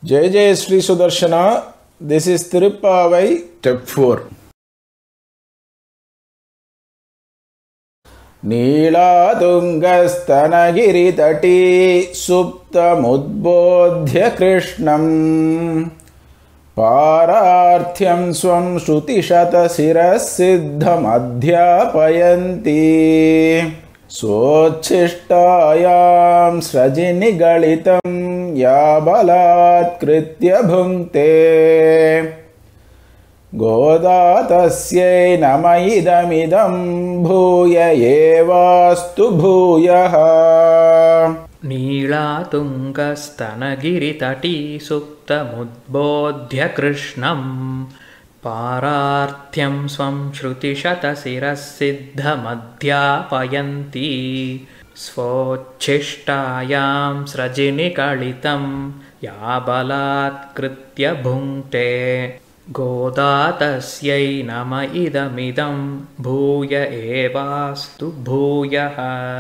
ஜெய ஜெய Sri Sudarshana this is Thiruppavai step four नीलातुङ्गस्तनगिरितटी सुप्तमुद्बोध्य कृष्णम् पारार्थ्यं स्वं श्रुतिशतशिरः सिद्धमध्यापयन्ती स्वोच्छिष्टायां स्रजिनिगलितं या बलात्कृत्य भुङ्क्ते गोदा तस्यै नम इदमिदं भूय एवास्तु भूयः नीलातुङ्गस्तनगिरितटी सुप्तमुद्बोध्य कृष्णम् पारार्थ्यं स्वं श्रुतिशतशिरः सिद्धमध्यापयन्ती स्वोच्छिष्टायां स्रजिनिकलितं या बलात्कृत्य भुङ्क्ते गोदा तस्यै नम इदमिदं भूय एवास्तु भूयः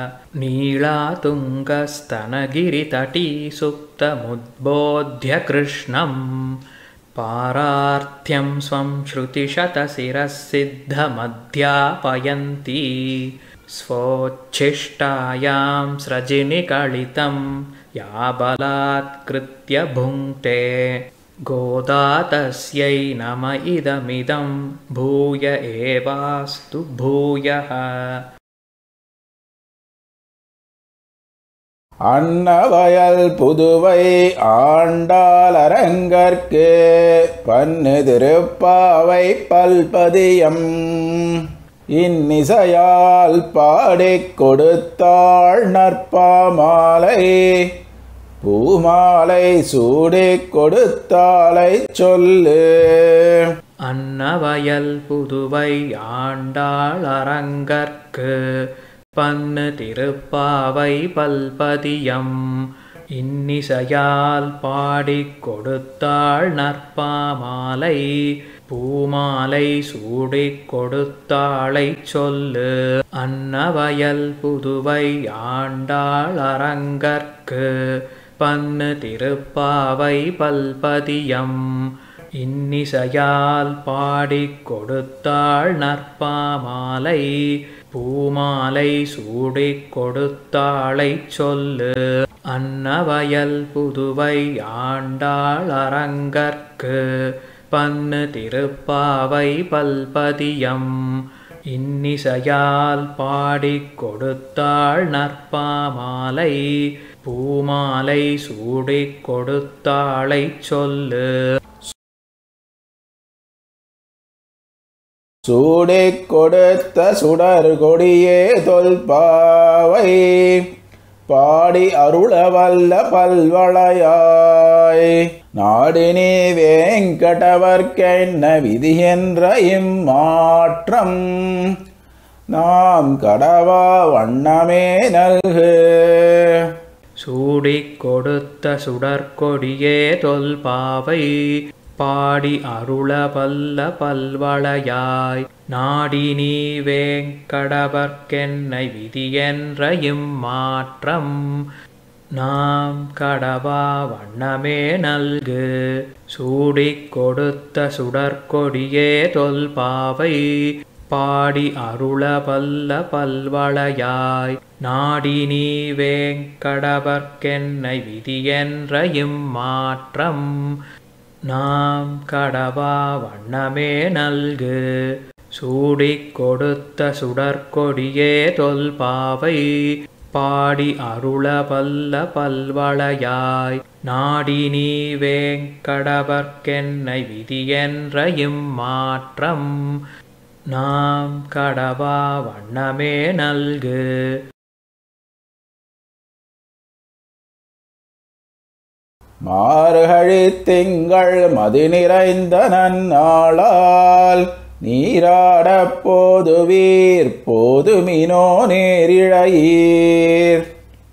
नीलातुङ्गस्तनगिरितटी सुप्तमुद्बोध्य कृष्णम् पारार्थ्यं स्वं श्रुतिशतशिरः सिद्धमध्यापयन्ती स्वोच्छिष्टायां स्रजिनिकलितं या बलात्कृत्य भुङ्क्ते गोदा तस्यै नम इदमिदं भूय एवास्तु भूयः அன்னவயல் புதுவை ஆண்டாளரங்கற்கு பன்னு திருப்பாவை பல்பதியம் இன்னிசையால் பாடிக் கொடுத்தாள் நற்பாமாலை பூமாலை சூடிக் கொடுத்தாலை சொல்லு அன்னவயல் புதுவை ஆண்டாள் அரங்கற்கு பன்னு திருப்பாவை பல்பதியம் இன்னிசையால் பாடிக் கொடுத்தாள் நற்பாமாலை பூமாலை சூடிக் கொடுத்தாளை சொல்லு அன்னவயல் புதுவை ஆண்டாள் அரங்கற்கு பன்னு திருப்பாவை பல்பதியம் இன்னிசையால் பாடிக் கொடுத்தாள் நற்பாமாலை பூமாலை சூடிக் கொடுத்தாளை சொல்லு அன்னவயல் புதுவை ஆண்டாள் அரங்கற்கு பன்னு திருப்பாவை பல்பதியம் இன்னிசையால் பாடிக் கொடுத்தாள் நற்பாமாலை பூமாலை சூடிக் கொடுத்தாளை சொல்லு சூடிக் கொடுத்த சுடர் கொடியே தொல்பாவை பாடி அருள வல்ல பல்வளையாய் நாடினி வேங்கடவர்க்கென்ன விதி என்ற இம்மாற்றம் நாம் கடவா வண்ணமே நல்கு சூடிக் கொடுத்த சுடற்கொடியே தொல்பாவை பாடி அருள வல்ல பல்வளையாய் நாடி நீ வேங்கடவர்க்கென்னை விதி என்ற இம்மாற்றம் நாம் கடவா வண்ணமே நல்கு சூடிக் கொடுத்த சுடற்கொடியே தொல்பாவை பாடி அருள வல்ல பல்வளையாய் நாடி நீ வேங்கடவர்க்கென்னை விதி என்ற இம்மாற்றம் நாம் கடவா வண்ணமே நல்கு சூடிக் கொடுத்த சுடற்கொடியே தொல்பாவை பாடி அருள வல்ல பல்வளையாய் நாடி நீ வேங்கடவர்க்கென்னை விதி என்ற இம்மாற்றம் நாம் கடவா வண்ணமே நல்கு மார்கழி திங்கள் மதி நிறைந்த நன்னாளால் நீராடப் போதுவீர் போதுமினோ நேரிழையீர்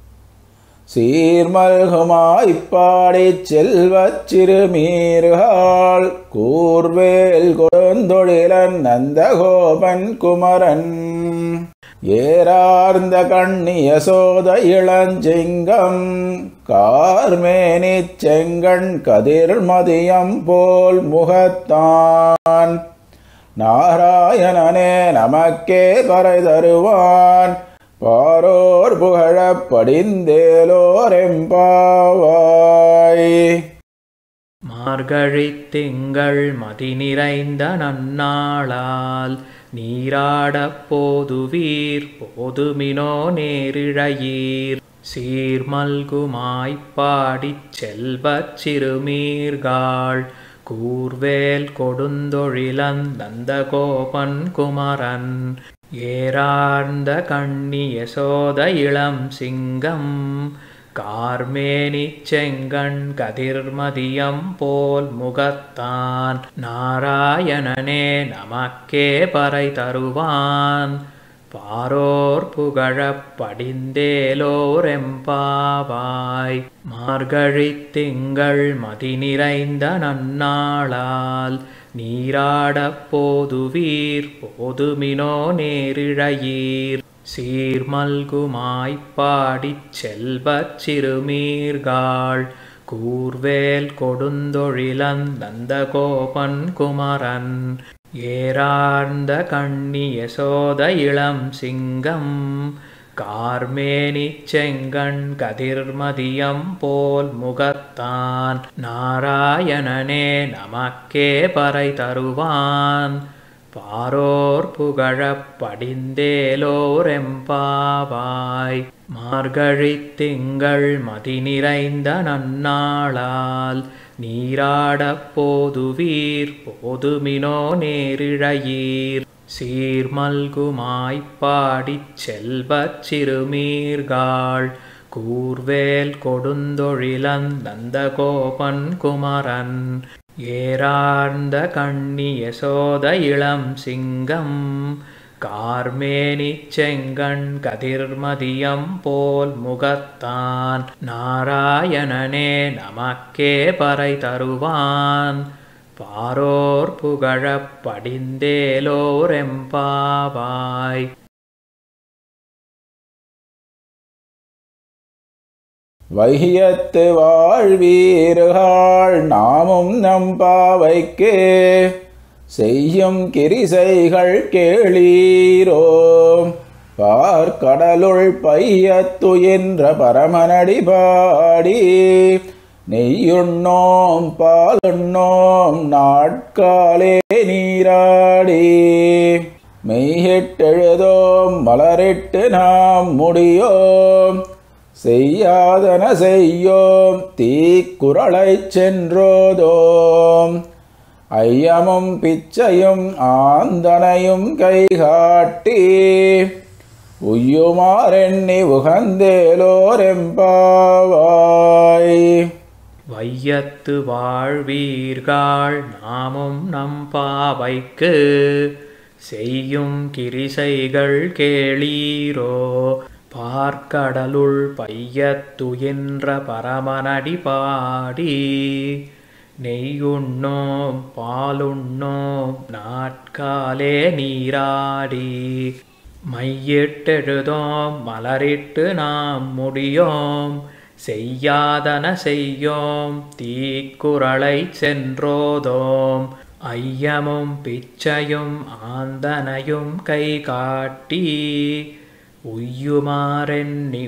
சீர்மல்குமாய்ப்பாடிச் செல்வச் சிறுமீர்கள் கூர்வேல் கொடுந்தொழிலன் நந்தகோபன் குமரன் ஏறார்ந்த கண்ணிய சோத இளஞ்சிங்கம் கார்மேனிச் செங்கண் கதிர்மதியம் போல் முகத்தான் நாராயணனே நமக்கே பறை தருவான் பாரோர் புகழப் படிந்தேலோரெம்பாவாய் மார்கழித் திங்கள் மதி நிறைந்த நன்னாளால் நீராடப் போதுவீர் போதுமினோ நேரிழையீர் சீர்மல்குமாய்ப்பாடிச் செல்வச் சிறுமீர்காள் கூர்வேல் கொடுந்தொழிலந்தந்த கோபன் குமரன் ஏறார்ந்த கண்ணி யசோத இளம் சிங்கம் கார்மேனிச் செங்கண் கதிர்மதியம் போல் முகத்தான் நாராயணனே நமக்கே பறை தருவான் பாரோர் புகழப் படிந்தேலோரெம்பாவாய் மார்கழித் திங்கள் மதி நிறைந்த நன்னாளால் நீராடப் போதுவீர் போதுமினோ நேரிழையீர் சீர்மல்குமாய்ப்பாடிச் செல்வச் சிறுமீர்காள் கூர்வேல் கொடுந்தொழிலந்தந்த கோபன் குமரன் ஏறார்ந்த கண்ணி யசோத இளம் சிங்கம் கார்மேனிச் செங்கண் கதிர்மதியம் போல் முகத்தான் நாராயணனே நமக்கே பறை தருவான் பாரோர் புகழப் படிந்தேலோரெம்பாவாய் மார்கழித் திங்கள் மதி நிறைந்த நன்னாளால் நீராடப் போதுவீர் போதுமினோ நேரிழையீர் சீர்மல்குமாய்ப்பாடிச் செல்வச் சிறுமீர்காள் கூர்வேல் கொடுந்தொழிலந்தந்த கோபன் குமரன் ஏறார்ந்த கண்ணி யசோத இளம் சிங்கம் கார்மேனிச் செங்கண் கதிர்மதியம் போல் முகத்தான் நாராயணனே நமக்கே பறை தருவான் பாரோர் புகழப் படிந்தேலோரெம்பாவாய் வையத்து வாழ்வீர்கள் நாமும் நம்பாவைக்கு செய்யும் கிரிசைகள் கேளீரோ பார்க்கடலுள் பையத்துயின்ற பரமனடி பாடி நெய்யுண்ணோம் பாலுண்ணோம் நாட்காலே நீராடி மெய்யிட்டெழுதோம் மலரிட்டு நாம் முடியோம் செய்யாதன செய்யோம் தீக்குறளைச் சென்றோதோம் ஐயமும் பிச்சையும் ஆந்தனையும் கைகாட்டி உய்யுமாறெண்ணி உகந்தேலோரெம்பாவாய் வையத்து வாழ்வீர்கள் நாமும் நம் பாவைக்கு செய்யும் கிரிசைகள் கேளீரோ பார்க்கடலுள் பையத்துயின்ற பரமனடி பாடி நெய்யுண்ணோம் பாலுண்ணோம் நாட்காலே நீராடி மையிட்டெழுதோம் மலரிட்டு நாம் முடியோம் செய்யாதன செய்யோம் தீக்குறளை சென்றோதோம் ஐயமும் பிச்சையும் ஆந்தனையும் கை காட்டி உய்யுமாறெண்ணி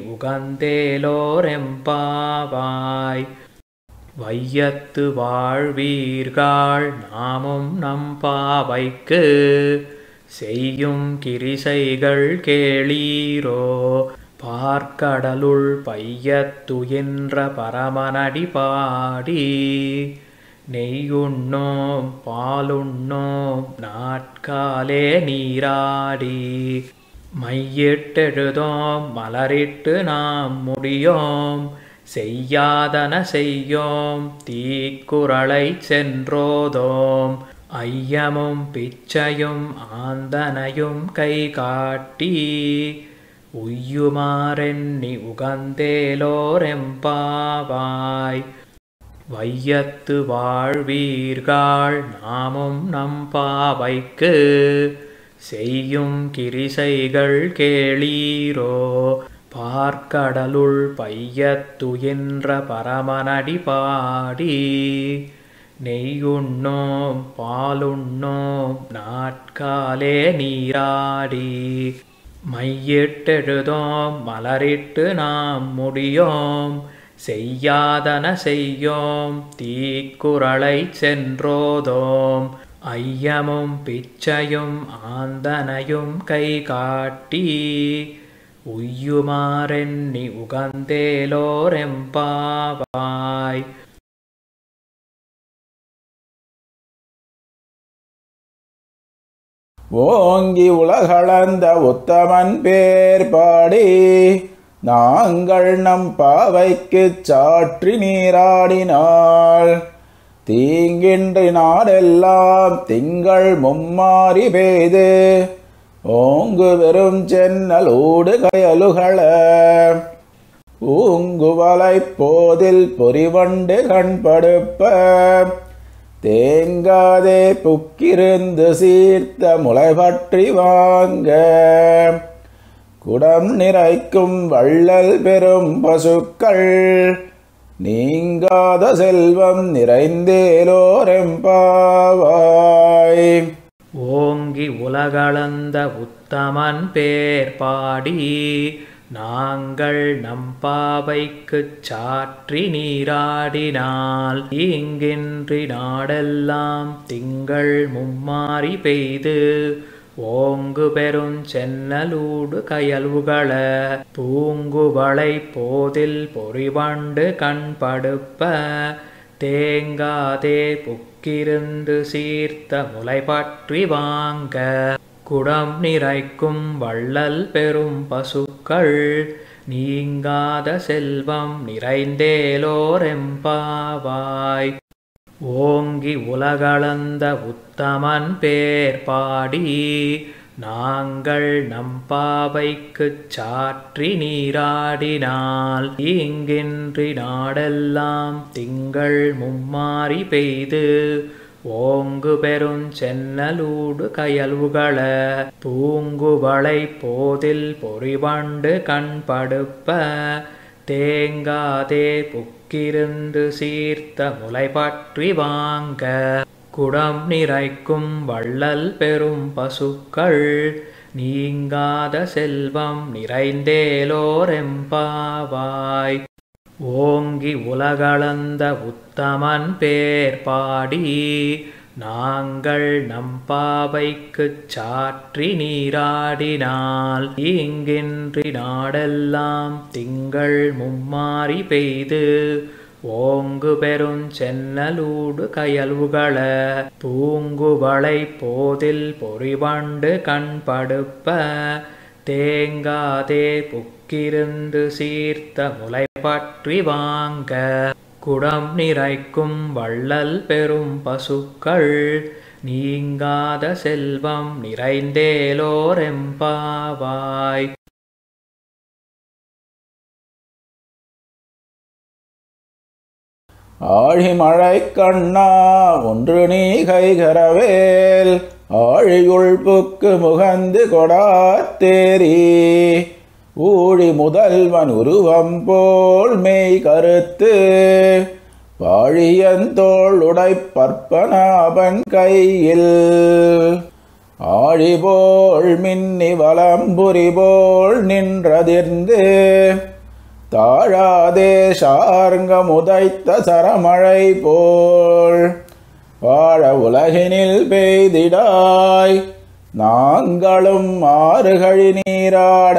உகந்தேலோரெம்பாவாய் வையத்து வாழ்வீர்கள் நாமும் நம் பாவைக்கு செய்யும் கிரிசைகள் கேளீரோ பார்க்கடலுள் பையத்துயின்ற பரமனடி பாடி நெய்யுண்ணோம் பாலுண்ணோம் நாட்காலே நீராடி மையிட்டெழுதோம் மலரிட்டு நாம் முடியோம் செய்யாதன செய்யோம் தீக்குறளை சென்றோதோம் ஐயமும் பிச்சையும் ஆந்தனையும் கை காட்டி உய்யுமாறெண்ணி உகந்தேலோரெம்பாவாய் வையத்து வாழ்வீர்கள் நாமும் நம் பாவைக்கு செய்யும் கிரிசைகள் கேளீரோ பார்க்கடலுள் பையத்துயின்ற பரமனடி பாடி நெய்யுண்ணோம் பாலுண்ணோம் நாட்காலே நீராடி மையிட்டெழுதோம் மலரிட்டு நாம் முடியோம் செய்யாதன செய்யோம் தீக்குறளை சென்றோதோம் ஐயமும் பிச்சையும் ஆந்தனையும் கை காட்டி உய்யுமாறெண்ணி உகந்தேலோரெம்பாவாய் ஓங்கி உலகளந்த உத்தமன் பேர் பாடி நாங்கள் நம் பாவைக்குச் சாற்றி நீராடினாள் தீங்கின்றி நாடெல்லாம் திங்கள் மும்மாறி பெய்து ஓங்கு வெறும் சென்னல் ஊடு கயலுகள ஊங்குவலை போதில் பொறிவண்டு கண்படுப்ப தேங்காதே புக்கிருந்து சீர்த்த முளை பற்றி வாங்க குடம் நிறைக்கும் வள்ளல் பெரும் பசுக்கள் நீங்காத செல்வம் நிறைந்தேலோரெம்பாவாய் ஓங்கி உலகளந்த உத்தமன் பேர் பாடி நாங்கள் நம் பாவைக்குச் சாற்றி நீராடினால் ஈங்கின்றி நாடெல்லாம் திங்கள் மும்மாறி பெய்து ஓங்கு பெருஞ் சென்னலூடு கயல்வுகள பூங்குவளை போதில் பொறிவண்டு கண்படுப்ப தேங்காதே புக்கிருந்து சீர்த்த முளை பற்றி வாங்க குடம் நிறைக்கும் வள்ளல் பெரும் பசுக்கள் நீங்காத செல்வம் நிறைந்தேலோரெம்பாவாய் ஓங்கி உலகளந்த உத்தமன் பேர் பாடி நாங்கள் நம் பாவைக்குச் சாற்றி நீராடினால் ஈங்கின்றி நாடெல்லாம் திங்கள் மும்மாறி பெய்து ஓங்கு பெருஞ் சென்னலூடு கயல்வுகள பூங்குவளை போதில் பொறிவண்டு கண்படுப்ப தேங்காதே புக்கிருந்து சீர்த்த முளை பற்றி வாங்க குடம் நிறைக்கும் வள்ளல் பெரும் பசுக்கள் நீங்காத செல்வம் நிறைந்தேலோரெம்பாவாய் ஓங்கி உலகளந்த உத்தமன் பேர் பாடி நாங்கள் நம் பாவைக்குச் சாற்றி நீராடினால் ஈங்கின்றி நாடெல்லாம் திங்கள் மும்மாறி பெய்து ஓங்கு பெருஞ் சென்னலூடு கயல்வுகள பூங்குவளை போதில் பொறிவண்டு கண்படுப்ப தேங்காதே புக்கிருந்து சீர்த்த முளை பற்றி வாங்க குடம் நிறைக்கும் வள்ளல் பெரும் பசுக்கள் நீங்காத செல்வம் நிறைந்தேலோரெம்பாவாய் ஆழிமழை கண்ணா ஒன்று நீ கைகரவேல் ஆழியுள் புக்கு முகந்து கொடாத்தேரி ஊழி முதல்வன் உருவம் போல் மெய் கருத்து பாழியந்தோள் உடை பற்பனாபன் கையில் ஆழி போல் மின்னி வலம்புரி போல் நின்றதிர்ந்து தாழாதே சார்ங்கம் உதைத்த சரமழை போல் வாழ உலகினில் பெய்திடாய் நாங்களும் ஆறுகழி நீராட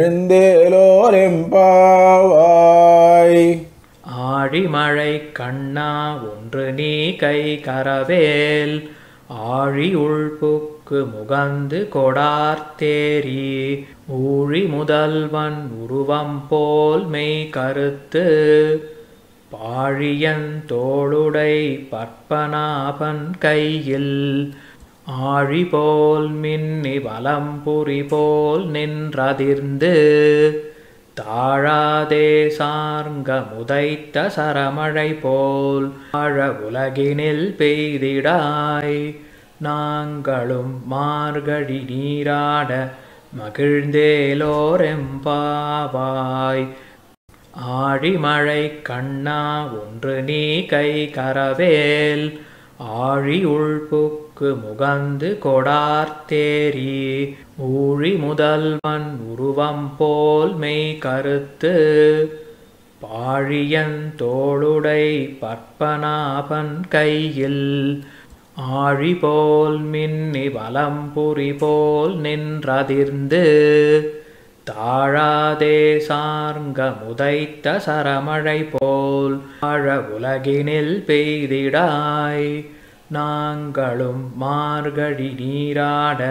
மகிழ்ந்தேலோரெம்பாவாய் ஆழிமழை கண்ணா ஒன்று நீ கை கரவேல் ஆழி உள்புக்கு முகந்து கொடார்த்தேரி ஊழி முதல்வன் உருவம் போல் மெய் கருத்து பாழியன் தோளுடை பற்பனாபன் கையில் ஆழி போல் மின்னி வலம்புரி போல் நின்றதிர்ந்து தாழாதே சார்ங்க முதைத்த சரமழை போல் ஆழ உலகினில் பெய்திடாய் நாங்களும் மார்கழி நீராட மகிழ்ந்தேலோரெம்பாவாய் ஆழிமழை கண்ணா ஒன்று நீ கை கரவேல் ஆழி உள்புக்கு முகந்து கொடார்த்தேரி ஊழி முதல்வன் உருவம் போல் மெய் கருத்து பாழியன் தோளுடை பற்பனாபன் கையில் ஆழி போல் மின்னி வலம்புரி போல் நின்றதிர்ந்து தாழாதே சார்ங்க முதைத்த சரமழை போல் ஆழ உலகினில் பெய்திடாய் நாங்களும் மார்கழி நீராட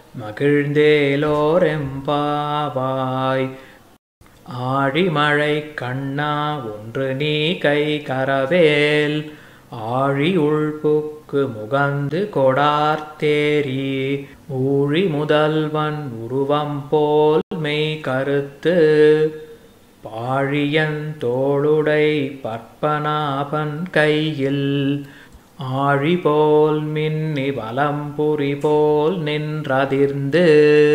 மகிழ்ந்தேலோரெம்பாவாய் ஆழிமழை கண்ணா ஒன்று நீ கை கரவேல் ஆழி உள்புக்கு முகந்து கொடார்த்தேரி ஊழி முதல்வன் உருவம் போல் மெய் கருத்து பாழியன் தோளுடை பற்பனாபன் கையில் ஆழி போல் மின்னி வலம்புரி போல் நின்றதிர்ந்து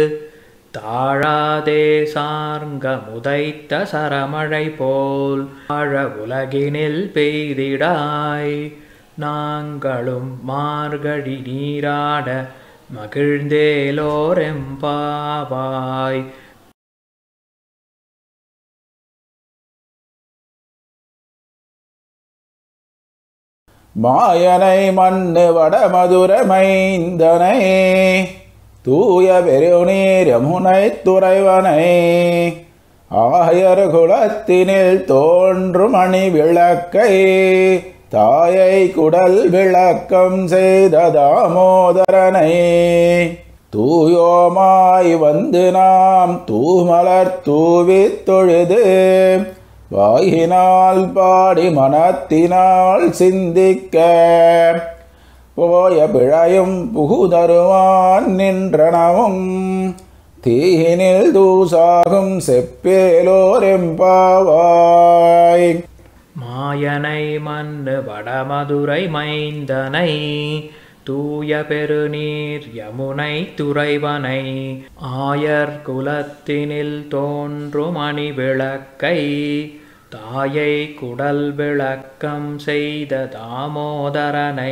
தாழாதே சார்ங்க முதைத்த சரமழை போல் ஆழ உலகினில் பெய்திடாய் நாங்களும் மார்கழி நீராட மகிழ்ந்தேலோரெம்பாவாய் மாயனை மண்ணு வடமதுர மைந்தனை தூய பெருநீர் யமுனை துறைவனை ஆயர் குலத்தினில் தோன்றும் அணி விளக்கை தாயை குடல் விளக்கம் செய்த தாமோதரனை தூயோமாய் வந்து நாம் தூமலர் தூவித் தொழுது வாயினால் பாடி மனத்தினால் சிந்திக்க போய பிழையும் புகுதருவான் நின்றனவும் தீயினில் தூசாகும் செப்பேலோரெம்பாவாய் மாயனை மண்ணு வடமதுரை மைந்தனை தூய பெருநீர் யமுனை துறைவனை ஆயர் குலத்தினில் தோன்றும் அணி விளக்கை தாயை குடல் விளக்கம் செய்த தாமோதரனை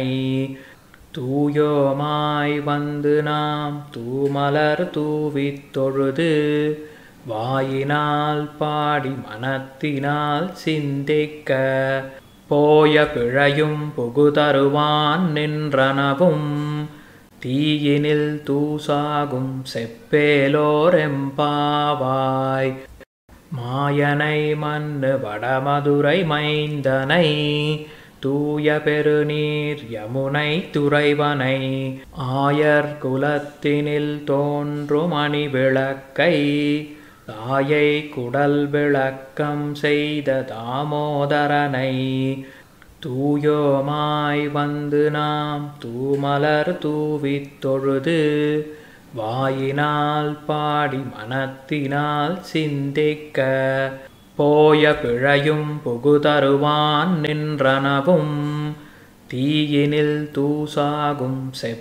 தூயோமாய் வந்து நாம் தூமலர் தூவித் தொழுது வாயினால் பாடி மனத்தினால் சிந்திக்க போய பிழையும் புகுதருவான் நின்றனவும் தீயினில் தூசாகும் செப்பேலோரெம்பாவாய் மாயனை மண்ணு வடமதுரை மைந்தனை தூய பெருநீர் யமுனை துறைவனை ஆயர் குலத்தினில் தோன்றும் அணி விளக்கை தாயை குடல் விளக்கம் செய்த தாமோதரனை தூயோமாய் வந்து நாம் தூமலர் தூவித் தொழுது வாயினால் பாடி மனத்தினால் சிந்திக்க போய பிழையும் புகுதருவான் நின்றனவும் தீயினில் தூசாகும்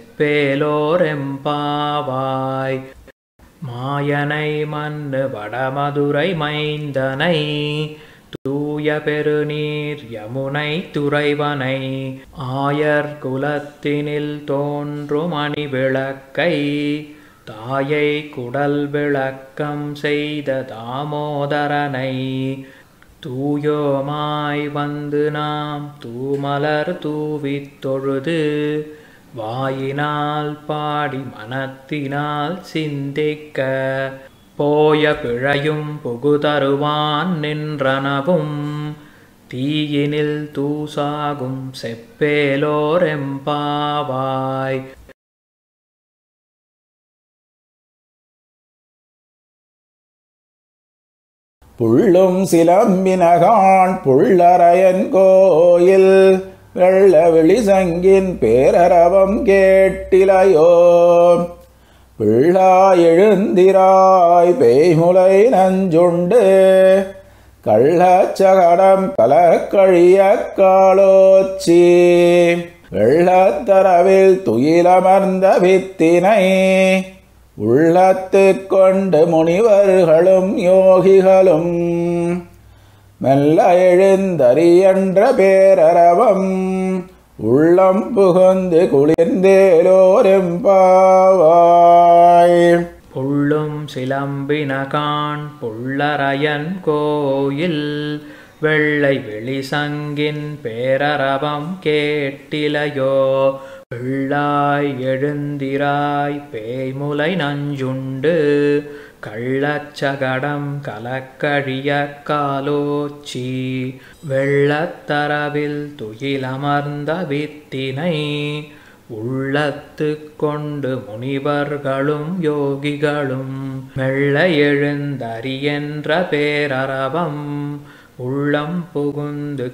செப்பேலோரெம்பாவாய் மாயனை மண்ணு வடமதுரை மைந்தனை தூய பெருநீர் யமுனை துறைவனை ஆயர் குலத்தினில் தோன்றும் அணி விளக்கை தாயை குடல் விளக்கம் செய்த தாமோதரனை தூயோமாய் வந்து நாம் தூமலர் தூவித் தொழுது வாயினால் பாடி மனத்தினால் சிந்திக்க போய பிழையும் புகுதருவான் நின்றனவும் தீயினில் தூசாகும் செப்பேலோரெம்பாவாய் புள்ளும் சிலம்பினகான் புள்ளரையன் கோயில் வெள்ள விழிசங்கின் பேரரவம் கேட்டிலையோ பிள்ளாய் எழுந்திராய் பேய்முலை நஞ்சுண்டு கள்ளச்சகடம் கலக்கழிய காலோச்சி வெள்ளத்தரவில் துயிலமர்ந்த வித்தினை உள்ளத்து கொண்டு முனிவர்களும் யோகிகளும் மெல்ல எழுந்தறியன்ற பேரரவம் உள்ளம் புகுந்து குளிர்ந்தேலோரெம்பாவாய் புள்ளும் சிலம்பினகான் புள்ளரையன் கோயில் வெள்ளை வெளிசங்கின் பேரரவம் கேட்டிலையோ பிள்ளாய் எழுந்திராய் பேய்முலை நஞ்சுண்டு கள்ளச்சகடம் கலக்கழிய காலோச்சி வெள்ளத்தரவில் துயிலமர்ந்த வித்தினை உள்ளத்து கொண்டு முனிவர்களும் யோகிகளும் மெல்ல எழுந்தறியென்ற பேரரவம் உள்ளம் புகுந்து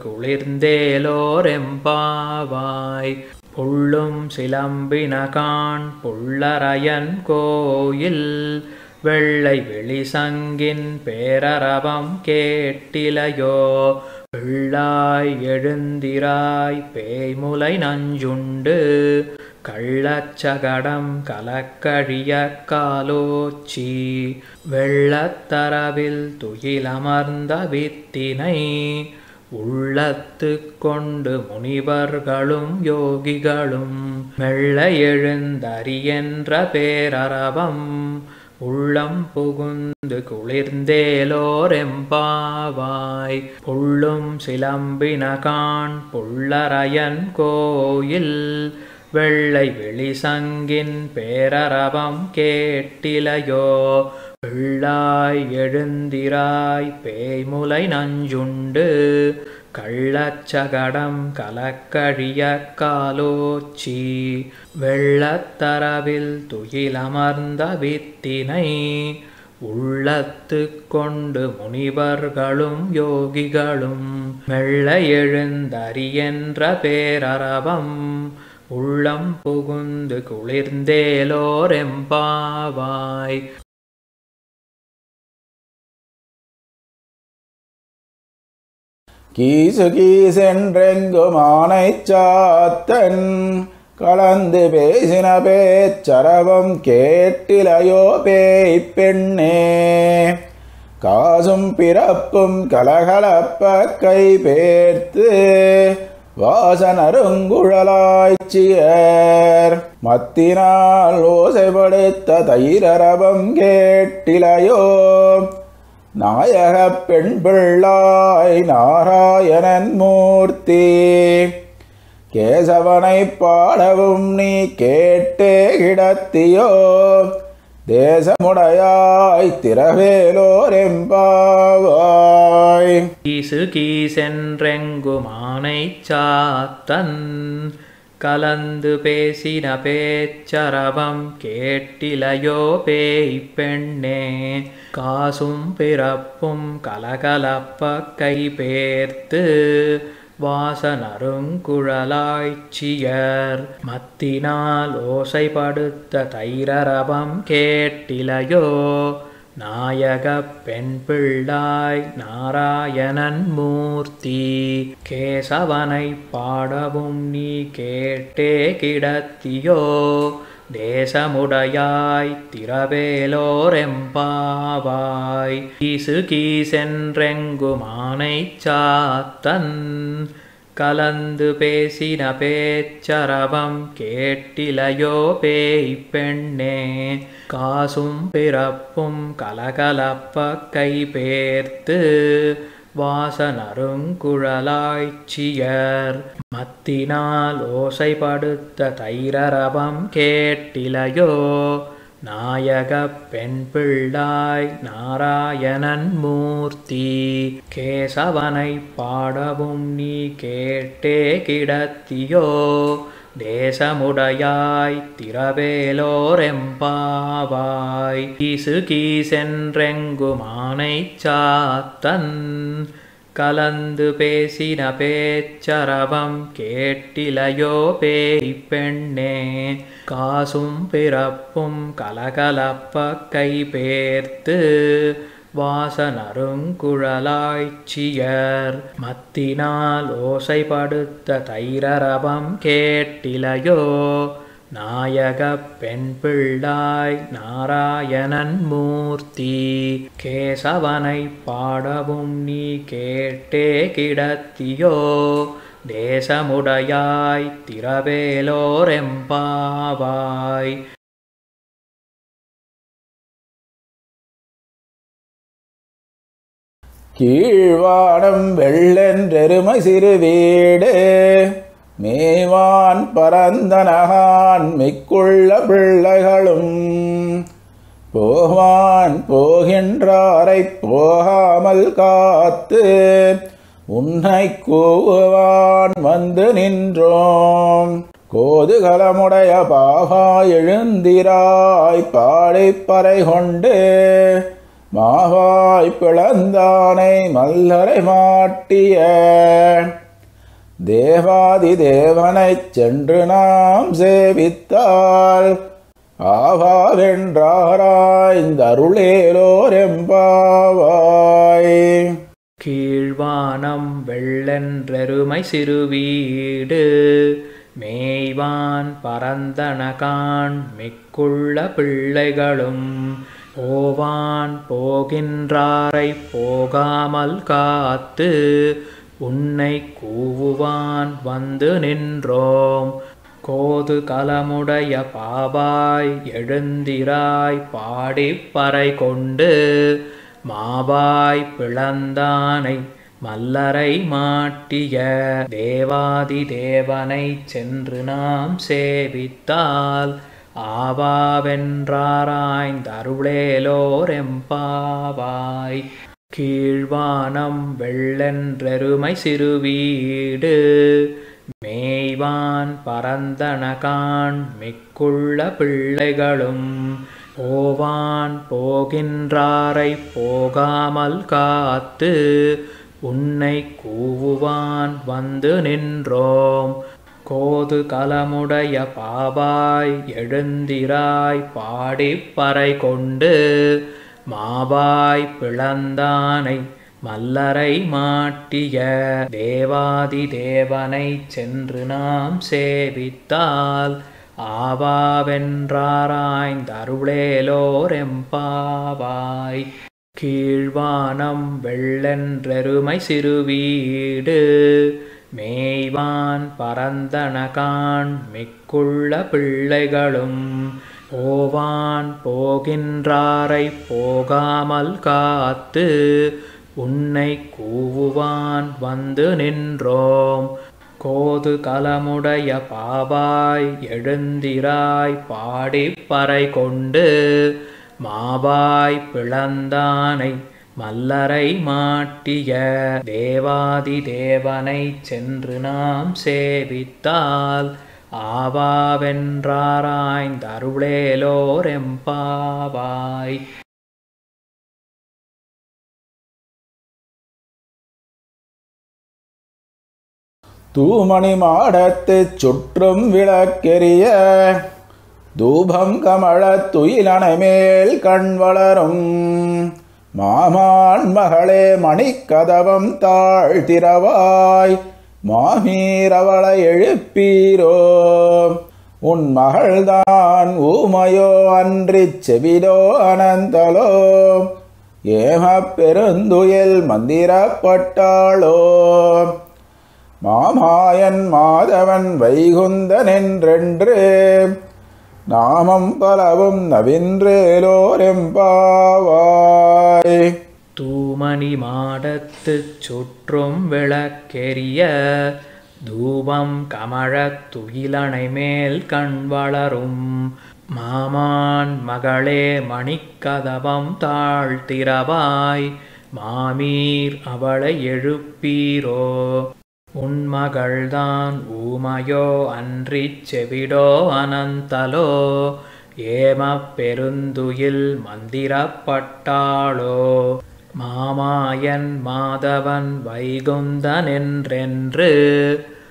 குளிர்ந்தேலோரெம்பாவாய் புள்ளும் சிலம்பினகான் புள்ளரையன் கோயில் வெள்ளை வெளிசங்கின் பேரரவம் கேட்டிலையோ பிள்ளாய் எழுந்திராய் பேய்முலை நஞ்சுண்டு கள்ளச்சகடம் கலக்கழிய காலோச்சி வெள்ளத்தரவில் துயிலமர்ந்த வித்தினை உள்ளத்து கொண்டு முனிவர்களும் யோகிகளும் மெல்ல எழுந்தறியென்ற பேரரவம் உள்ளம் புகுந்து குளிர்ந்தேலோரெம்பாவாய் புள்ளும் சிலம்பினகான் புள்ளரையன் கோயில் வெள்ளை வெளிசங்கின் பேரரவம் கேட்டிலையோ பிள்ளாய் எழுந்திராய் பேய்முலை நஞ்சுண்டு கள்ளச்சகடம் கலக்கழிய காலோச்சி வெள்ளத்தரவில் துயிலமர்ந்த வித்தினை உள்ளத்து கொண்டு முனிவர்களும் யோகிகளும் மெல்ல எழுந்தறியென்ற பேரரவம் உள்ளம் புகுந்து குளிர்ந்தேலோரெம்பாவாய் கீசு கீசென்றெங்கும் ஆனை சாத்தன் கலந்து பேசின பேச்சரவம் கேட்டிலையோ பேய் பெண்ணே காசும் பிறப்பும் கலகலப்ப கை பேர்த்து வாசனருங்குழலாய்ச்சியர் மத்தினால் ஓசைப்படுத்த தைரரவம் கேட்டிலையோ நாயக பெண் பிள்ளாய் நாராயணன் மூர்த்தி கேசவனை பாடவும் நீ கேட்டே கிடத்தியோ தேசமுடையாய் திரவேலோரெம்பாவாய் கீசு கீசென்றெங்குமானை சாத்தன் கலந்து பேசின பேச்சரவம் கேட்டிலையோ பேய் பெண்ணே காசும் பிறப்பும் கலகலப்ப கை பேர்த்து வாசனருங்குழலாய்ச்சியர் மத்தினால் ஓசைப்படுத்த தைரரவம் கேட்டிலையோ நாயக பெண் பிள்ளாய் நாராயணன் மூர்த்தி கேசவனை பாடவும் நீ கேட்டே கிடத்தியோ தேசமுடையாய் திரவேலோரெம்பாவாய் கீசு கீசென்றெங்குமானை சாத்தன் கலந்து பேசின பேச்சரவம் கேட்டிலையோ பேய் பெண்ணே காசும் பிறப்பும் கலகலப்ப கை பேர்த்து வாசனருங்குழலாய்ச்சியர் மத்தினால் ஓசைப்படுத்த தைரரவம் கேட்டிலையோ நாயக பெண் பிள்ளாய் நாராயணன் மூர்த்தி கேசவனை பாடவும் நீ கேட்டே கிடத்தியோ தேசமுடையாய் திரவேலோரெம்பாவாய் கீசு கீசென்றெங்குமானை சாத்தன் கலந்து பேசின பேச்சரவம் கேட்டிலையோ பேய் பெண்ணே காசும் பிறப்பும் கலகலப்ப கை பேர்த்து வாசனருங்குழலாய்ச்சியர் மத்தினால் ஓசைப்படுத்த தைரரவம் கேட்டிலையோ நாயகப் பெண் பிள்ளாய் நாராயணன் மூர்த்தி கேசவனை பாடவும் நீ கேட்டே கிடத்தியோ தேசமுடையாய் திரவேலோரெம்பாவாய் கீழ்வானம் வெள்ளென்றெருமை சிறு வீடு மேவான் பரந்தனகான் மிக்குள்ள பிள்ளைகளும் போவான் போகின்றாரை போகாமல் காத்து உன்னை கூவுவான் வந்து நின்றோம் கோதுகலமுடைய பாவா எழுந்திராய் பாடிப்பறை கொண்டு மாவாய் பிளந்தானை மல்லரை மாட்டிய தேவாதி தேவனைச் சென்று நாம் சேவித்தால் ஆவாவென்றாராய்ந்தருளேலோரெம்பாவாய் கீழ்வானம் வெள்ளென்றெருமை சிறுவீடு மேய்வான் பரந்தனகான் மிக்குள்ள பிள்ளைகளும் போவான் போகின்றாரை போகாமல் காத்து உன்னை கூவுவான் வந்து நின்றோம் கோது கலமுடைய பாவாய் எழுந்திராய் பாடிப்பறை கொண்டு மாவாய் பிளந்தானை மல்லரை மாட்டிய தேவாதி தேவனை சென்று நாம் சேவித்தால் ஆவாவென்றாராய்ந்தருளேலோரெம்பாவாய் கீழ்வானம் வெள்ளென்றெருமை சிறுவீடு மேய்வான் பரந்தனகான் மிக்குள்ள பிள்ளைகளும் போவான் போகின்றாரை போகாமல் காத்து உன்னை கூவுவான் வந்து நின்றோம் கோது கலமுடைய பாவாய் எழுந்திராய் பாடிப்பறை கொண்டு மாவாய் பிளந்தானை மல்லரை மாட்டிய தேவாதி தேவனை சென்று நாம் சேவித்தால் ஆவாவென்றாராய்ந்தருளேலோரெம்பாவாய் கீழ்வானம் வெள்ளென்றெருமை சிறுவீடு மேய்வான் பரந்தனகான் மிக்குள்ள பிள்ளைகளும் போவான் போகின்றாரை போகாமல் காத்து உன்னை கூவுவான் வந்து நின்றோம் கோது கலமுடைய பாவாய் எழுந்திராய் பாடிப்பறை கொண்டு மாவாய் பிளந்தானை மல்லரை மாட்டிய தேவாதி தேவனை சென்று நாம் சேவித்தால் ஆவாவென்றாராய்ந்தருளேலோரெம்பாவாய் தூமணி மாடத்துச் சுற்றும் விளக்கெரிய தூபம் கமழத் துயிலணை மேல் கண் வளரும் மாமான் மகளே மணிக்கதவம் தாழ்த்திரவாய் மாமீரவளை எழுப்பீரோ உன் மகள்தான் ஊமையோ அன்றிச் செவிடோ அனந்தலோ ஏமப் பெருந்துயில் மந்திரப்பட்டாளோ மாமாயன் மாதவன் வைகுந்தனென்றென்று நாமம் பலவும் நவின்றேலோரெம்பாவாய் தூமணி மாடத்துச் சுற்றும் விளக்கெரிய தூபம் கமழத் துயிலணை மேல் கண் வளரும் மாமான் மகளே மணிக்கதவம் தாழ்த்திரவாய் மாமீர் அவளை எழுப்பீரோ உன் மகள்தான் ஊமையோ அன்றிச் செவிடோ அனந்தலோ ஏமப் பெருந்துயில் மந்திரப்பட்டாளோ மாமாயன் மாதவன் வைகுந்தனென்றென்று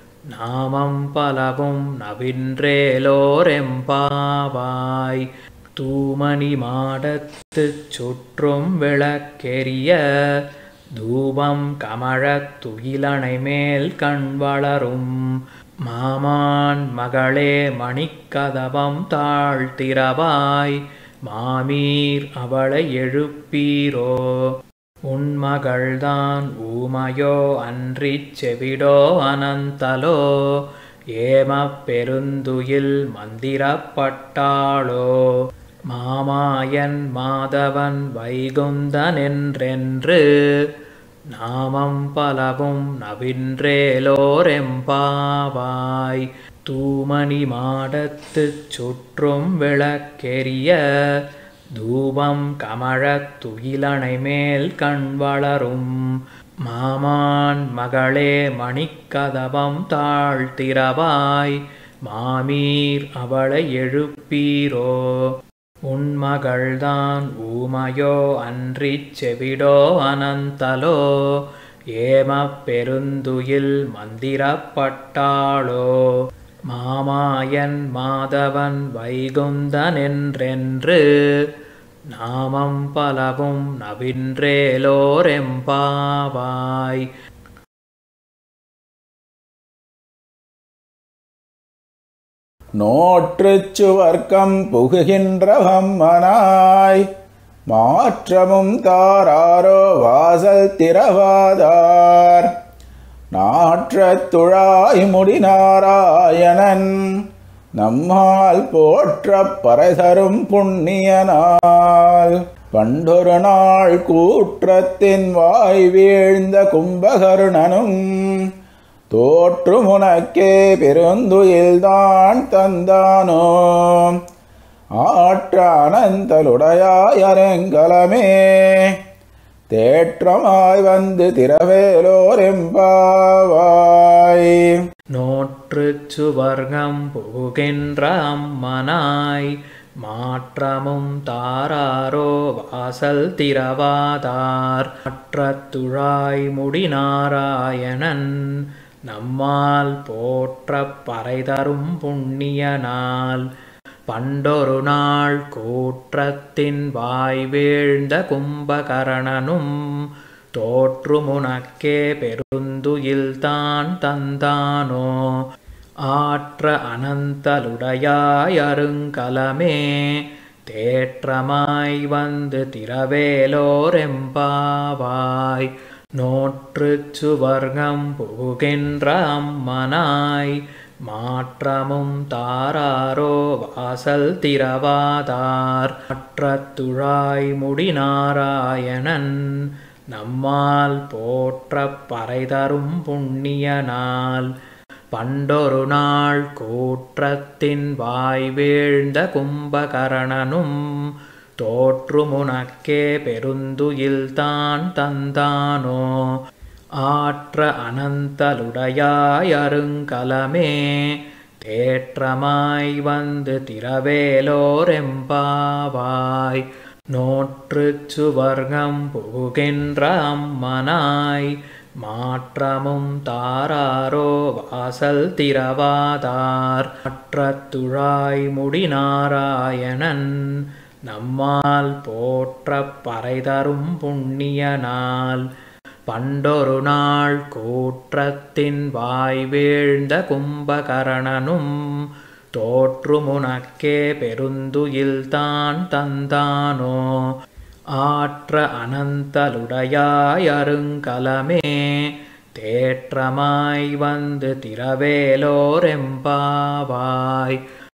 நாமம் பலவும் நவின்றேலோரெம்பாவாய் தூமணி மாடத்துச் சுற்றும் விளக்கெரிய தூபம் கமழத் துயிலணை மேல் கண் வளரும் மாமான் மகளே மணிக்கதவம் தாழ்த்திரவாய் மாமீர் அவளை எழுப்பீரோ உன் மகள்தான் ஊமையோ அன்றிச் செவிடோ அனந்தலோ ஏமப் பெருந்துயில் மந்திரப்பட்டாளோ மாமாயன் மாதவன் வைகுந்தனென்றென்று நாமம் பலவும் நவின்றேலோரெம்பாவாய் தூமணி மாடத்துச் சுற்றும் விளக்கெரிய தூபம் கமழத் துயிலணை மேல் கண் வளரும் மாமான் மகளே மணிக்கதவம் தாழ்த்திரவாய் மாமீர் அவளை எழுப்பீரோ உன் மகள்தான் ஊமையோ அன்றிச் செவிடோ அனந்தலோ ஏமப் பெருந்துயில் மந்திரப்பட்டாளோ மாமாயன் மாதவன் வைகுந்தனென்றென்று நாமம் பலவும் நவின்றேலோரெம்பாவாய் நோற்றுச் சுவர்க்கம் புகுகின்ற வம்மனாய் மாற்றமும் தாராரோ வாசல் திறவாதார் நாற்றத் துழாய் முடிநாராயணன் நம்மால் போற்றப் பறைதரும் புண்ணியனால் பண்டொரு நாள் கூற்றத்தின் வாய் வீழ்ந்த கும்பகருணனும் தோற்று முனக்கே பெருந்துயில்தான் தந்தானோ ஆற்ற அனந்தலுடையாயரெங்கலமே தேற்றமாய் வந்து திரவேலோர் எம்பாவாய் நோற்றுச் சுவர்க்கம் புகுகின்ற அம்மனாய் மாற்றமும் தாராரோ வாசல் திறவாதார் மற்றத்துழாய் முடிநாராயணன் நம்மால் போற்றப் பறைதரும் புண்ணியனால் பண்டொரு நாள் கூற்றத்தின் வாய் வீழ்ந்த கும்பகரணனும் தோற்றுமுனக்கே பெருந்துயில்தான் தந்தானோ ஆற்ற அனந்தலுடையாய் அருங்கலமே தேற்றமாய் வந்து திரவேலோரெம்பாவாய் நோற்றுச் சுவர்க்கம் புகுகின்ற அம்மனாய் மாற்றமும் தாராரோ வாசல் திறவாதார் மற்றத்துழாய் முடிநாராயணன் நம்மால் போற்றப் பறைதரும் புண்ணியனால் பண்டொரு நாள் கூற்றத்தின் வாய் வீழ்ந்த கும்பகரணனும் தோற்றுமுனக்கே பெருந்துயில்தான் தந்தானோ ஆற்ற அனந்தலுடையாய் அருங்கலமே தேற்றமாய் வந்து திரவேலோரெம்பாவாய் நோற்றுச் சுவர்க்கம் புகுகின்ற அம்மனாய் மாற்றமும் தாராரோ வாசல் திறவாதார் மற்றத்துழாய் முடிநாராயணன் நம்மால் போற்றப் பறைதரும் புண்ணியனால் பண்டொரு நாள் கூற்றத்தின் வாய் வீழ்ந்த கும்பகரணனும் தோற்றுமுனக்கே பெருந்துயில்தான் தந்தானோ ஆற்ற அனந்தலுடையாய் அருங்கலமே தேற்றமாய் வந்து திரவேலோரெம்பாவாய் நோற்றுச் சுவர்க்கம் புகுகின்ற அம்மனாய் மாற்றமும் தாராரோ வாசல் திறவாதார் மற்றத்துழாய் முடிநாராயணன் நம்மால் போற்றப் பறைதரும் புண்ணியனால் பண்டொரு நாள் கூற்றத்தின் வாய் வீழ்ந்த கும்பகரணனும் தோற்றுமுனக்கே பெருந்துயில்தான் தந்தானோ ஆற்ற அனந்தலுடையாய் அருங்கலமே தேற்றமாய் வந்து திரவேலோரெம்பாவாய்